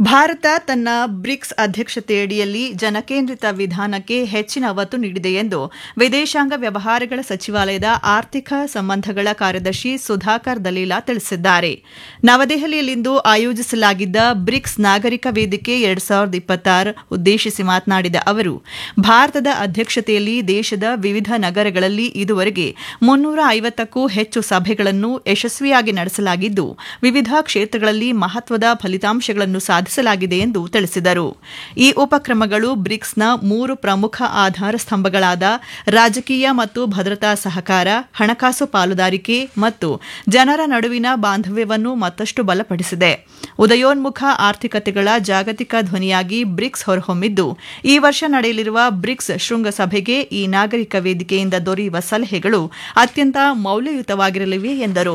ಭಾರತ ತನ್ನ ಬ್ರಿಕ್ಸ್ ಅಧ್ಯಕ್ಷತೆಯಡಿಯಲ್ಲಿ ಜನಕೇಂದ್ರಿತ ವಿಧಾನಕ್ಕೆ ಹೆಚ್ಚಿನ ಒತ್ತು ನೀಡಿದೆ ಎಂದು ವಿದೇಶಾಂಗ ವ್ಯವಹಾರಗಳ ಸಚಿವಾಲಯದ ಆರ್ಥಿಕ ಸಂಬಂಧಗಳ ಕಾರ್ಯದರ್ಶಿ ಸುಧಾಕರ್ ದಲೀಲಾ ತಿಳಿಸಿದ್ದಾರೆ ನವದೆಹಲಿಯಲ್ಲಿಂದು ಆಯೋಜಿಸಲಾಗಿದ್ದ ಬ್ರಿಕ್ಸ್ ನಾಗರಿಕ ವೇದಿಕೆ ಎರಡು ಸಾವಿರದ ಇಪ್ಪತ್ತಾರು ಉದ್ದೇಶಿಸಿ ಮಾತನಾಡಿದ ಅವರು ಭಾರತದ ಅಧ್ಯಕ್ಷತೆಯಲ್ಲಿ ದೇಶದ ವಿವಿಧ ನಗರಗಳಲ್ಲಿ ಇದುವರೆಗೆ ಮುನ್ನೂರ ಐವತ್ತಕ್ಕೂ ಹೆಚ್ಚು ಸಭೆಗಳನ್ನು ಯಶಸ್ವಿಯಾಗಿ ನಡೆಸಲಾಗಿದ್ದು ವಿವಿಧ ಕ್ಷೇತ್ರಗಳಲ್ಲಿ ಮಹತ್ವದ ಫಲಿತಾಂಶಗಳನ್ನು ಸಾಧಿಸಲಾಗಿದೆ ಎಂದು ತಿಳಿಸಿದರು ಈ ಉಪಕ್ರಮಗಳು ಬ್ರಿಕ್ಸ್ನ ಮೂರು ಪ್ರಮುಖ ಆಧಾರ ಸ್ತಂಭಗಳಾದ ರಾಜಕೀಯ ಮತ್ತು ಭದ್ರತಾ ಸಹಕಾರ ಹಣಕಾಸು ಪಾಲುದಾರಿಕೆ ಮತ್ತು ಜನರ ನಡುವಿನ ಬಾಂಧವ್ಯವನ್ನು ಮತ್ತಷ್ಟು ಬಲಪಡಿಸಿದೆ ಉದಯೋನ್ಮುಖ ಆರ್ಥಿಕತೆಗಳ ಜಾಗತಿಕ ಧ್ವನಿಯಾಗಿ ಬ್ರಿಕ್ಸ್ ಹೊರಹೊಮ್ಮಿದ್ದು ಈ ವರ್ಷ ನಡೆಯಲಿರುವ ಬ್ರಿಕ್ಸ್ ಶೃಂಗಸಭೆಗೆ ಈ ನಾಗರಿಕ ವೇದಿಕೆಯಿಂದ ದೊರೆಯುವ ಸಲಹೆಗಳು ಅತ್ಯಂತ ಮೌಲ್ಯಯುತವಾಗಿರಲಿವೆ ಎಂದರು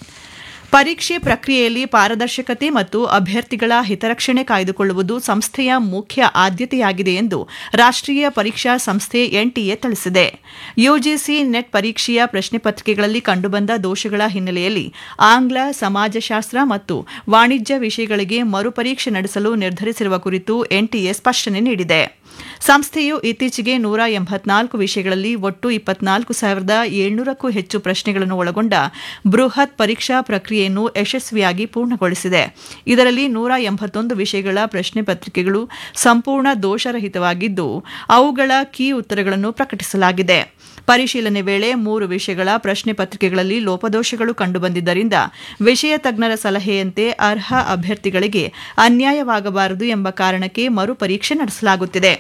ಪರೀಕ್ಷೆ ಪ್ರಕ್ರಿಯೆಯಲ್ಲಿ ಪಾರದರ್ಶಕತೆ ಮತ್ತು ಅಭ್ಯರ್ಥಿಗಳ ಹಿತರಕ್ಷಣೆ ಕಾಯ್ದುಕೊಳ್ಳುವುದು ಸಂಸ್ಥೆಯ ಮುಖ್ಯ ಆದ್ಯತೆಯಾಗಿದೆ ಎಂದು ರಾಷ್ಟ್ರೀಯ ಪರೀಕ್ಷಾ ಸಂಸ್ಥೆ ಎನ್ಟಿಎ ತಿಳಿಸಿದೆ ಯುಜಿಸಿ ನೆಟ್ ಪರೀಕ್ಷೆಯ ಪ್ರಶ್ನೆ ಪತ್ರಿಕೆಗಳಲ್ಲಿ ಕಂಡುಬಂದ ದೋಷಗಳ ಹಿನ್ನೆಲೆಯಲ್ಲಿ ಆಂಗ್ಲ ಸಮಾಜಶಾಸ್ತ್ರ ಮತ್ತು ವಾಣಿಜ್ಯ ವಿಷಯಗಳಿಗೆ ಮರುಪರೀಕ್ಷೆ ನಡೆಸಲು ನಿರ್ಧರಿಸಿರುವ ಕುರಿತು ಎನ್ಟಿಎ ಸ್ಪಷ್ಟನೆ ನೀಡಿದೆ ಸಂಸ್ಥೆಯು ಇತ್ತೀಚೆಗೆ ನೂರ ಎಂಬತ್ನಾಲ್ಕು ವಿಷಯಗಳಲ್ಲಿ ಒಟ್ಟು ಇಪ್ಪತ್ನಾಲ್ಕು ಸಾವಿರದ ಏಳ್ನೂರಕ್ಕೂ ಹೆಚ್ಚು ಪ್ರಶ್ನೆಗಳನ್ನು ಒಳಗೊಂಡ ಬೃಹತ್ ಪರೀಕ್ಷಾ ಪ್ರಕ್ರಿಯೆಯನ್ನು ಯಶಸ್ವಿಯಾಗಿ ಪೂರ್ಣಗೊಳಿಸಿದೆ ಇದರಲ್ಲಿ ನೂರ ಎಂಬತ್ತೊಂದು ವಿಷಯಗಳ ಪ್ರಶ್ನೆ ಪತ್ರಿಕೆಗಳು ಸಂಪೂರ್ಣ ದೋಷರಹಿತವಾಗಿದ್ದು ಅವುಗಳ ಕೀ ಉತ್ತರಗಳನ್ನು ಪ್ರಕಟಿಸಲಾಗಿದೆ ಪರಿಶೀಲನೆ ವೇಳೆ ಮೂರು ವಿಷಯಗಳ ಪ್ರಶ್ನೆ ಪತ್ರಿಕೆಗಳಲ್ಲಿ ಲೋಪದೋಷಗಳು ಕಂಡುಬಂದಿದ್ದರಿಂದ ವಿಷಯ ತಜ್ಞರ ಸಲಹೆಯಂತೆ ಅರ್ಹ ಅಭ್ಯರ್ಥಿಗಳಿಗೆ ಅನ್ಯಾಯವಾಗಬಾರದು ಎಂಬ ಕಾರಣಕ್ಕೆ ಮರುಪರೀಕ್ಷೆ ನಡೆಸಲಾಗುತ್ತಿದೆ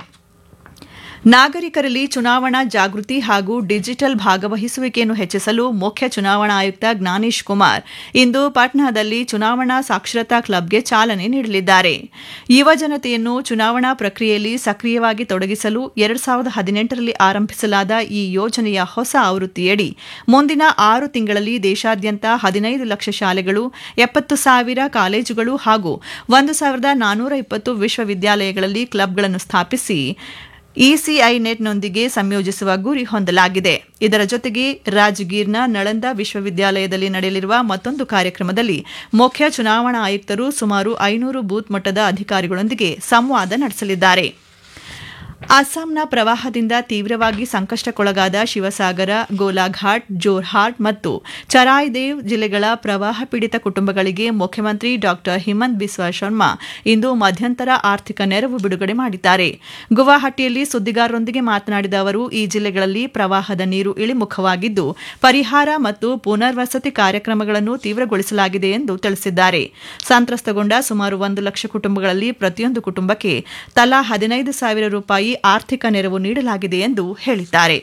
ನಾಗರಿಕರಲ್ಲಿ ಚುನಾವಣಾ ಜಾಗೃತಿ ಹಾಗೂ ಡಿಜಿಟಲ್ ಭಾಗವಹಿಸುವಿಕೆಯನ್ನು ಹೆಚ್ಚಿಸಲು ಮುಖ್ಯ ಚುನಾವಣಾ ಆಯುಕ್ತ ಜ್ಞಾನೇಶ್ ಕುಮಾರ್ ಇಂದು ಪಾಟ್ನಾದಲ್ಲಿ ಚುನಾವಣಾ ಸಾಕ್ಷರತಾ ಕ್ಲಬ್ಗೆ ಚಾಲನೆ ನೀಡಲಿದ್ದಾರೆ ಯುವ ಜನತೆಯನ್ನು ಚುನಾವಣಾ ಪ್ರಕ್ರಿಯೆಯಲ್ಲಿ ಸಕ್ರಿಯವಾಗಿ ತೊಡಗಿಸಲು ಎರಡು ಸಾವಿರದ ಹದಿನೆಂಟರಲ್ಲಿ ಆರಂಭಿಸಲಾದ ಈ ಯೋಜನೆಯ ಹೊಸ ಆವೃತ್ತಿಯಡಿ ಮುಂದಿನ ಆರು ತಿಂಗಳಲ್ಲಿ ದೇಶಾದ್ಯಂತ ಹದಿನೈದು ಲಕ್ಷ ಶಾಲೆಗಳು ಎಪ್ಪತ್ತು ಸಾವಿರ ಕಾಲೇಜುಗಳು ಹಾಗೂ ಒಂದು ಸಾವಿರದ ನಾನ್ನೂರ ಇಪ್ಪತ್ತು ವಿಶ್ವವಿದ್ಯಾಲಯಗಳಲ್ಲಿ ಕ್ಲಬ್ಗಳನ್ನು ಸ್ಥಾಪಿಸಿ ಇಸಿಐ ನೆಟ್ನೊಂದಿಗೆ ಸಂಯೋಜಿಸುವ ಗುರಿ ಹೊಂದಲಾಗಿದೆ ಇದರ ಜೊತೆಗೆ ರಾಜಗೀರ್ನ ನಳಂದ ವಿಶ್ವವಿದ್ಯಾಲಯದಲ್ಲಿ ನಡೆಯಲಿರುವ ಮತ್ತೊಂದು ಕಾರ್ಯಕ್ರಮದಲ್ಲಿ ಮುಖ್ಯ ಚುನಾವಣಾ ಆಯುಕ್ತರು ಸುಮಾರು ಐನೂರು ಬೂತ್ ಮಟ್ಟದ ಅಧಿಕಾರಿಗಳೊಂದಿಗೆ ಸಂವಾದ ನಡೆಸಲಿದ್ದಾರೆ ಅಸ್ಸಾಂನ ಪ್ರವಾಹದಿಂದ ತೀವ್ರವಾಗಿ ಸಂಕಷ್ಟಕ್ಕೊಳಗಾದ ಶಿವಸಾಗರ ಗೋಲಾಘಾಟ್ ಜೋರ್ಹಾಟ್ ಮತ್ತು ಚರಾಯ್ದೇವ್ ಜಿಲ್ಲೆಗಳ ಪ್ರವಾಹ ಪೀಡಿತ ಕುಟುಂಬಗಳಿಗೆ ಮುಖ್ಯಮಂತ್ರಿ ಡಾ ಹಿಮಂತ್ ಬಿಸ್ವಾ ಶರ್ಮಾ ಇಂದು ಮಧ್ಯಂತರ ಆರ್ಥಿಕ ನೆರವು ಬಿಡುಗಡೆ ಮಾಡಿದ್ದಾರೆ ಗುವಾಹಟಿಯಲ್ಲಿ ಸುದ್ದಿಗಾರರೊಂದಿಗೆ ಮಾತನಾಡಿದ ಅವರು ಈ ಜಿಲ್ಲೆಗಳಲ್ಲಿ ಪ್ರವಾಹದ ನೀರು ಇಳಿಮುಖವಾಗಿದ್ದು ಪರಿಹಾರ ಮತ್ತು ಪುನರ್ವಸತಿ ಕಾರ್ಯಕ್ರಮಗಳನ್ನು ತೀವ್ರಗೊಳಿಸಲಾಗಿದೆ ಎಂದು ತಿಳಿಸಿದ್ದಾರೆ ಸಂತ್ರಸ್ತಗೊಂಡ ಸುಮಾರು ಒಂದು ಲಕ್ಷ ಕುಟುಂಬಗಳಲ್ಲಿ ಪ್ರತಿಯೊಂದು ಕುಟುಂಬಕ್ಕೆ ತಲಾ ಹದಿನೈದು ಸಾವಿರ ರೂಪಾಯಿ ಆರ್ಥಿಕ ನೆರವು ನೀಡಲಾಗಿದೆ ಎಂದು ಹೇಳಿದ್ದಾರೆ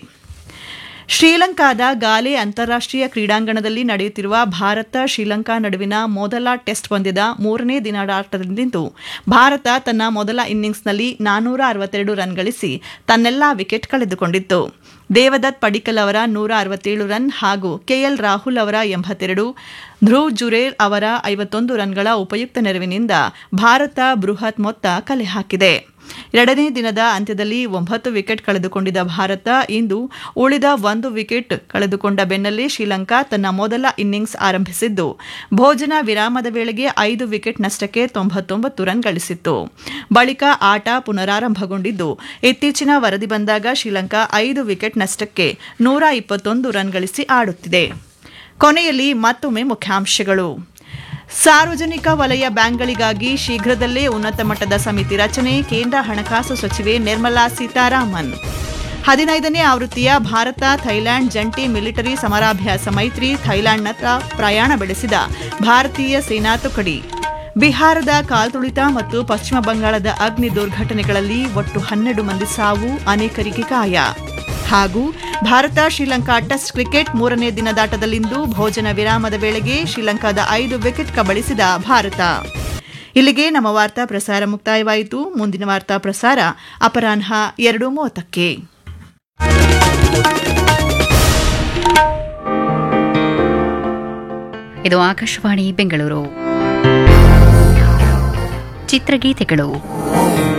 ಶ್ರೀಲಂಕಾದ ಗಾಲೆ ಅಂತಾರಾಷ್ಟೀಯ ಕ್ರೀಡಾಂಗಣದಲ್ಲಿ ನಡೆಯುತ್ತಿರುವ ಭಾರತ ಶ್ರೀಲಂಕಾ ನಡುವಿನ ಮೊದಲ ಟೆಸ್ಟ್ ಪಂದ್ಯದ ಮೂರನೇ ದಿನದಾಟದಿಂದು ಭಾರತ ತನ್ನ ಮೊದಲ ಇನ್ನಿಂಗ್ಸ್ನಲ್ಲಿ ನಾನ್ನೂರ ಅರವತ್ತೆರಡು ರನ್ ಗಳಿಸಿ ತನ್ನೆಲ್ಲಾ ವಿಕೆಟ್ ಕಳೆದುಕೊಂಡಿತ್ತು ದೇವದತ್ ಪಡಿಕಲ್ ಅವರ ನೂರ ಅರವತ್ತೇಳು ರನ್ ಹಾಗೂ ಕೆಎಲ್ ರಾಹುಲ್ ಅವರ ಎಂಬತ್ತೆರಡು ಧ್ರುವ್ ಜುರೇಲ್ ಅವರ ಐವತ್ತೊಂದು ರನ್ಗಳ ಉಪಯುಕ್ತ ನೆರವಿನಿಂದ ಭಾರತ ಬೃಹತ್ ಮೊತ್ತ ಕಲೆ ಹಾಕಿದೆ ಎರಡನೇ ದಿನದ ಅಂತ್ಯದಲ್ಲಿ ಒಂಬತ್ತು ವಿಕೆಟ್ ಕಳೆದುಕೊಂಡಿದ್ದ ಭಾರತ ಇಂದು ಉಳಿದ ಒಂದು ವಿಕೆಟ್ ಕಳೆದುಕೊಂಡ ಬೆನ್ನಲ್ಲೇ ಶ್ರೀಲಂಕಾ ತನ್ನ ಮೊದಲ ಇನ್ನಿಂಗ್ಸ್ ಆರಂಭಿಸಿದ್ದು ಭೋಜನ ವಿರಾಮದ ವೇಳೆಗೆ ಐದು ವಿಕೆಟ್ ನಷ್ಟಕ್ಕೆ ತೊಂಬತ್ತೊಂಬತ್ತು ರನ್ ಗಳಿಸಿತ್ತು ಬಳಿಕ ಆಟ ಪುನರಾರಂಭಗೊಂಡಿದ್ದು ಇತ್ತೀಚಿನ ವರದಿ ಬಂದಾಗ ಶ್ರೀಲಂಕಾ ಐದು ವಿಕೆಟ್ ನಷ್ಟಕ್ಕೆ ನೂರ ಇಪ್ಪತ್ತೊಂದು ರನ್ ಗಳಿಸಿ ಆಡುತ್ತಿದೆ ಕೊನೆಯಲ್ಲಿ ಮತ್ತೊಮ್ಮೆ ಮುಖ್ಯಾಂಶಗಳು ಸಾರ್ವಜನಿಕ ವಲಯ ಬ್ಯಾಂಕ್ಗಳಿಗಾಗಿ ಶೀಘ್ರದಲ್ಲೇ ಉನ್ನತ ಮಟ್ಟದ ಸಮಿತಿ ರಚನೆ ಕೇಂದ್ರ ಹಣಕಾಸು ಸಚಿವೆ ನಿರ್ಮಲಾ ಸೀತಾರಾಮನ್ ಹದಿನೈದನೇ ಆವೃತ್ತಿಯ ಭಾರತ ಥೈಲ್ಯಾಂಡ್ ಜಂಟಿ ಮಿಲಿಟರಿ ಸಮರಾಭ್ಯಾಸ ಮೈತ್ರಿ ಥೈಲ್ಯಾಂಡ್ನತ್ತ ಪ್ರಯಾಣ ಬೆಳೆಸಿದ ಭಾರತೀಯ ಸೇನಾ ತುಕಡಿ ಬಿಹಾರದ ಕಾಲ್ತುಳಿತ ಮತ್ತು ಪಶ್ಚಿಮ ಬಂಗಾಳದ ಅಗ್ನಿ ದುರ್ಘಟನೆಗಳಲ್ಲಿ ಒಟ್ಟು ಹನ್ನೆರಡು ಮಂದಿ ಸಾವು ಅನೇಕರಿಗೆ ಗಾಯ ಹಾಗೂ ಭಾರತ ಶ್ರೀಲಂಕಾ ಟೆಸ್ಟ್ ಕ್ರಿಕೆಟ್ ಮೂರನೇ ದಿನದಾಟದಲ್ಲಿಂದು ಭೋಜನ ವಿರಾಮದ ವೇಳೆಗೆ ಶ್ರೀಲಂಕಾದ ಐದು ವಿಕೆಟ್ ಕಬಳಿಸಿದ ಭಾರತ ಇಲ್ಲಿಗೆ ನಮ್ಮ ವಾರ್ತಾ ಪ್ರಸಾರ ಮುಕ್ತಾಯವಾಯಿತು ಮುಂದಿನ ವಾರ್ತಾ ಪ್ರಸಾರ ಅಪರಾಹ್ನ ಎರಡು ಮೂವತ್ತಕ್ಕೆ ಇದು ಆಕಾಶವಾಣಿ ಬೆಂಗಳೂರು ಚಿತ್ರಗೀತೆಗಳು